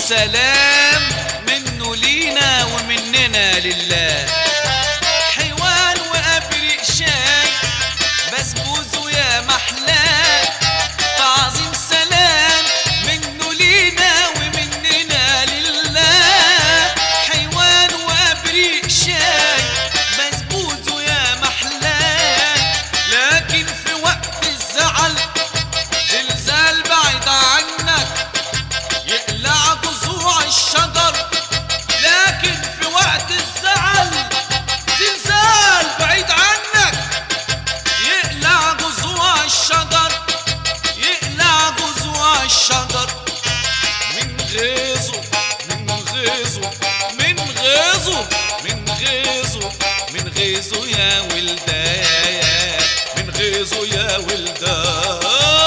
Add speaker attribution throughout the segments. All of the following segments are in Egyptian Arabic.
Speaker 1: سلام منه لينا ومننا لله حيوان وابرق شاي بسبوس ويا محلاه تعظيم سلام منه لينا ومننا لله حيوان وابرق شاي بسبوس ويا محلاه لكن في وقت الزعل زلزال بعيد عنك يقلع جذوع الشجر لكن في وقت الزعل زلزال بعيد عنك يقلع جذوع الشجر يقلع جذوع الشجر من غيظه من غيظه من غيظه من غيظه من غيظه يا ولدان من غيظه يا ولدان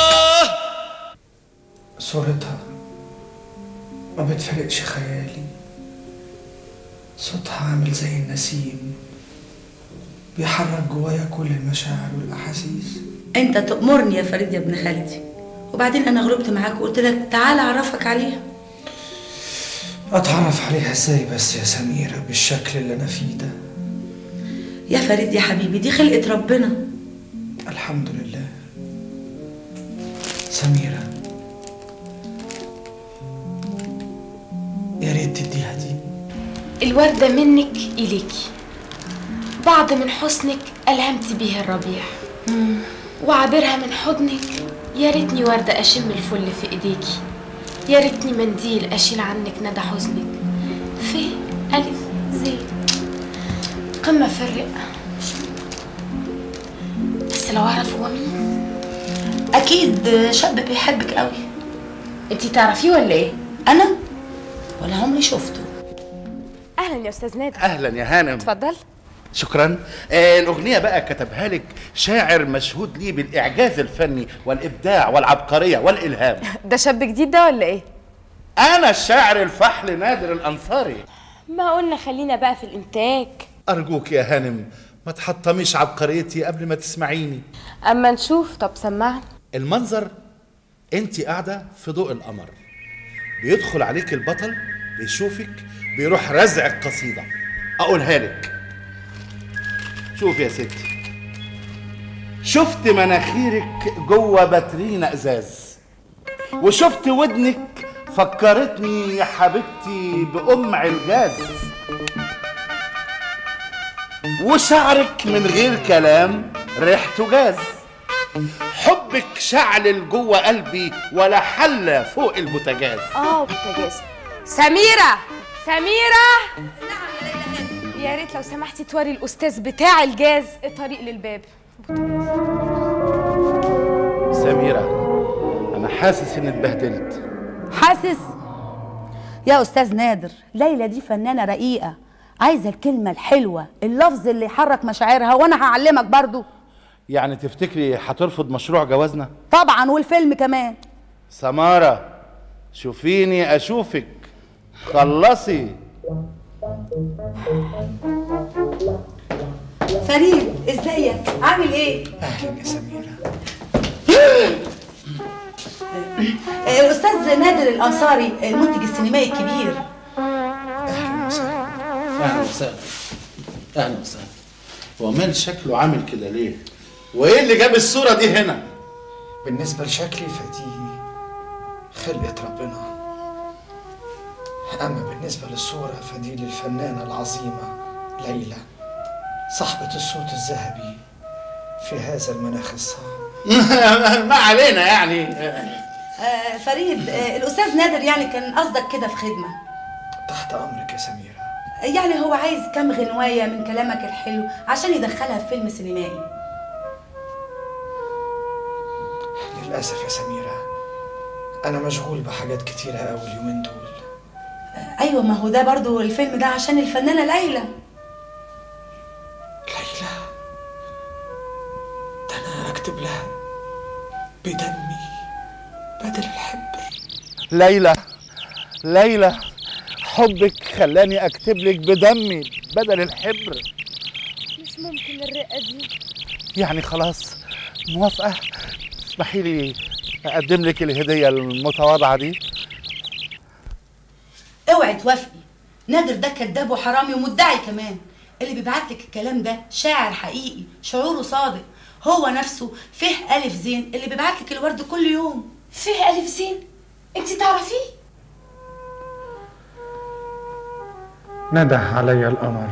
Speaker 2: صورتها ما بتفرقش خيالي صوتها عامل زي النسيم بيحرك جوايا كل المشاعر والأحاسيس
Speaker 3: انت تأمرني يا فريد يا ابن خالتي وبعدين انا غلبت معاك وقلت لك تعال اعرفك عليها
Speaker 2: أتعرف عليها إزاي بس يا سميرة بالشكل اللي أنا فيه ده
Speaker 3: يا فريد يا حبيبي دي خلقة ربنا
Speaker 2: الحمد لله سميرة يا ريت تديها دي
Speaker 4: الوردة منك إليكي بعض من حسنك ألهمت به الربيع وعابرها من حضنك يا ريتني وردة أشم الفل في إيديكي يا ريتني منديل أشيل عنك ندى حزنك ف ألف زي قمة في الرقة بس لو أعرف هو مين
Speaker 3: اكيد شاب بيحبك قوي
Speaker 4: انتي تعرفيه ولا ايه؟
Speaker 3: انا ولا عمري شفته
Speaker 4: أهلا يا أستاذ نادر
Speaker 5: اهلا يا هانم
Speaker 4: اتفضل
Speaker 5: شكرا آه الاغنيه بقى كتبها لك شاعر مشهود ليه بالاعجاز الفني والابداع والعبقريه والالهام
Speaker 4: ده شاب جديد ده ولا ايه؟
Speaker 5: انا الشاعر الفحل نادر الانصاري
Speaker 4: ما قلنا خلينا بقى في الإنتاج
Speaker 5: ارجوك يا هانم ما تحطميش عبقريتي قبل ما تسمعيني
Speaker 4: أما نشوف طب سمعني
Speaker 5: المنظر انت قاعده في ضوء القمر بيدخل عليك البطل بيشوفك بيروح رزع القصيده اقولها لك شوف يا ستي شفت مناخيرك جوه باترينا ازاز وشفت ودنك فكرتني يا حبيبتي بأم عجاز وشعرك من غير كلام ريحته جاز حبك شعل جوه قلبي ولا حلة فوق البوتاجاز
Speaker 4: اه بوتاجاز سميرة سميرة يا ريت لو سمحتي توري الأستاذ بتاع الجاز الطريق للباب
Speaker 5: سميرة أنا حاسس إني اتبهدلت
Speaker 6: حاسس يا استاذ نادر ليلى دي فنانه رقيقه عايزه الكلمه الحلوه اللفظ اللي يحرك مشاعرها وانا هعلمك برضو
Speaker 5: يعني تفتكري هترفض مشروع جوازنا؟
Speaker 6: طبعا والفيلم كمان
Speaker 5: سمارة شوفيني أشوفك خلصي
Speaker 3: فريد ازيك عامل ايه
Speaker 2: أهلا يا سميرة
Speaker 3: آه، الاستاذ نادر الانصاري المنتج السينمائي الكبير
Speaker 2: أهلا وسهلا
Speaker 5: أهلا وسهلا أهلا وسهلا هو مال شكله عامل كده ليه؟ وإيه اللي جاب الصورة دي هنا؟
Speaker 2: بالنسبة لشكلي فدي خلقة ربنا أما بالنسبة للصورة فدي للفنانة العظيمة ليلى صاحبة الصوت الذهبي في هذا المناخ الصعب
Speaker 5: ما علينا يعني
Speaker 3: آه فريد آه الاستاذ نادر يعني كان قصدك كده في خدمه
Speaker 2: تحت أمرك يا سميرة
Speaker 3: يعني هو عايز كام غنوايه من كلامك الحلو عشان يدخلها في فيلم سينمائي
Speaker 2: للأسف يا سميرة أنا مشغول بحاجات كتيرة أوي اليومين دول
Speaker 3: ايوه ما هو ده برضو الفيلم ده عشان الفنانه ليلى
Speaker 2: ليلى ده أنا أكتب لها بدمي بدل الحبر
Speaker 5: ليلى ليلى حبك خلاني اكتب لك بدمي بدل الحبر
Speaker 4: مش ممكن الرقة دي
Speaker 5: يعني خلاص موافقة اسمحي لي اقدم لك الهدية المتواضعة دي
Speaker 6: اوعي توافقي نادر ده كذاب وحرامي ومدعي كمان اللي بيبعت لك الكلام ده شاعر حقيقي شعوره صادق هو نفسه فيه ألف زين اللي بيبعت لك الورد كل يوم
Speaker 4: فيه ألف زين انت تعرفيه
Speaker 2: نده علي القمر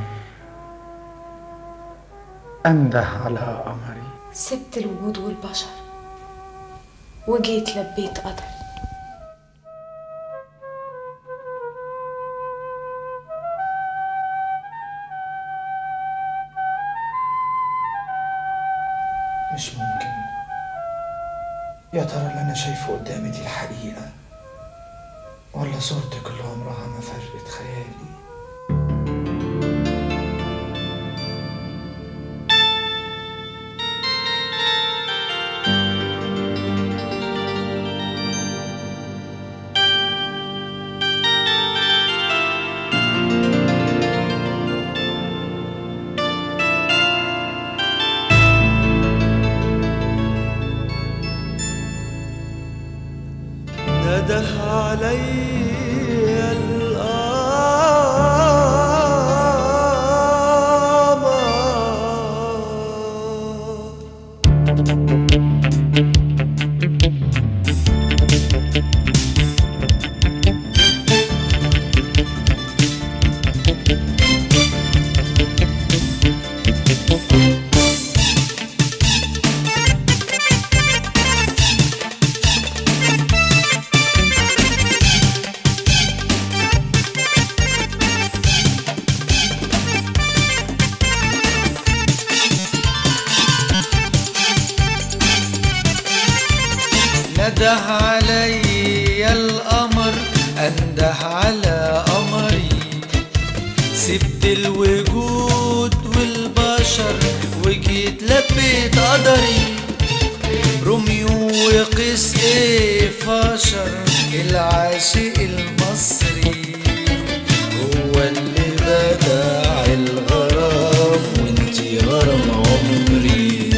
Speaker 2: أنده على قمري
Speaker 4: سبت الوجود والبشر وجيت لبيت قدر
Speaker 2: مش ممكن يا ترى اللي أنا شايفه قدامي دي الحقيقة ولا صورتك اللي عمرها ما فرقت خيالي
Speaker 1: نده علي القمر نده علي القمر انده على قمري سبت الوجود والبشر وجيت لبيت قدري روميو وقيس ايه فشر العاشق المصري هو اللي بدع الغرام وانتي غرام عمري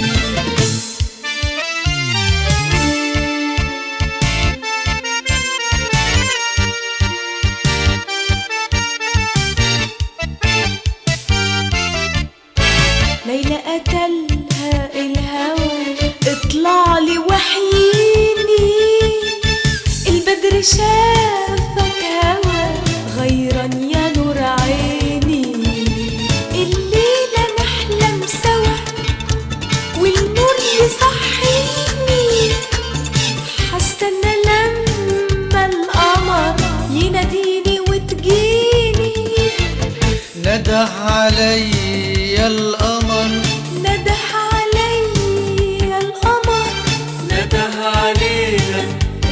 Speaker 7: ليلى قتلها الهوى اطلع لي وحييني البدر شافك هوى غيران يا نور عيني الليلة نحلم سوا والنور يصحيني هستنى لما القمر يناديني وتجيني
Speaker 1: نده علي القمر
Speaker 7: نده علي القمر
Speaker 1: نده علينا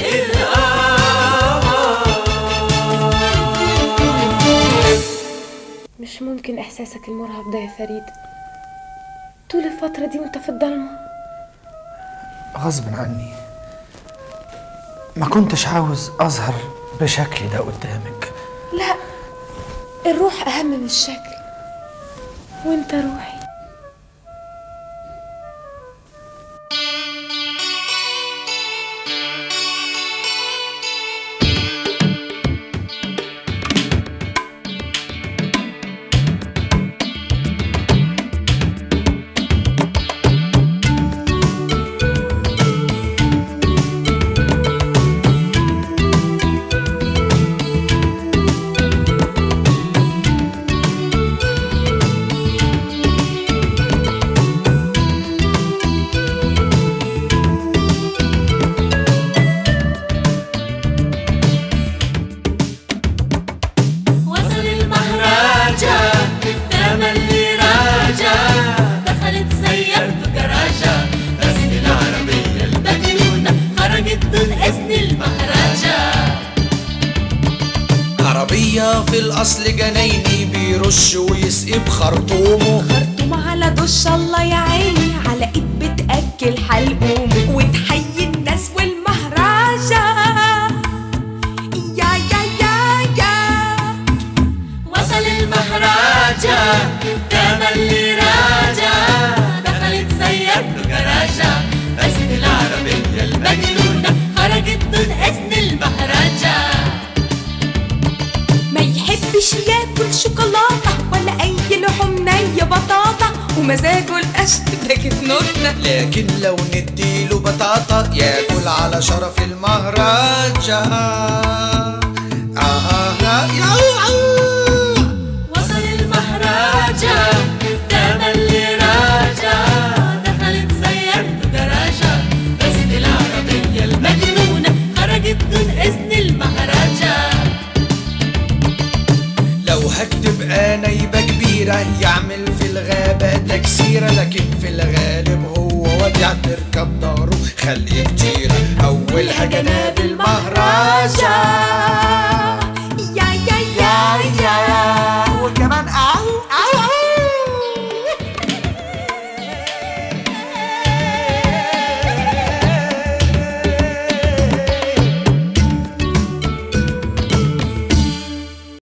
Speaker 4: مش ممكن احساسك المرهق ده يا فريد طول الفترة دي وانت في الضلمة
Speaker 2: غصب عني ما كنتش عاوز أظهر بشكلي ده قدامك
Speaker 4: لا الروح اهم من الشكل وانت روحي
Speaker 8: وصل المهرجة تملي راجع دخلت سيارته جراجة بس العربية المجنونة خرجت دون إذن المهرجة
Speaker 1: عربية في الأصل جنايني بيرش ويسقي بخرطومه
Speaker 7: خرطوم على دش الله يا عيني على ايد بتاكل حلقوم وتحيي الناس والمهرجة يا يا يا يا
Speaker 8: وصل المهرجة تملي راجع دخلت سيارته جراجة بس العربية المجنونة خرجت دون إذن المهرجة
Speaker 7: ما شوكولاتة ولا أي لحوم نية بطاطا ومزاجه القش ده كيف نكتة
Speaker 1: لكن لو نديله بطاطا ياكل على شرف المهرجان آه آه
Speaker 8: وصل المهرجة تملي راجع دخلت سيارته جراجة بس العربية المجنونة خرجت دون إذن المهرجة
Speaker 1: لو هكتب انا يبقى كبيرة يعمل في الغابة تكسيرة لكن في الغالب هو وديع تركب داره خلق كتيرة أولها جناب المهرجان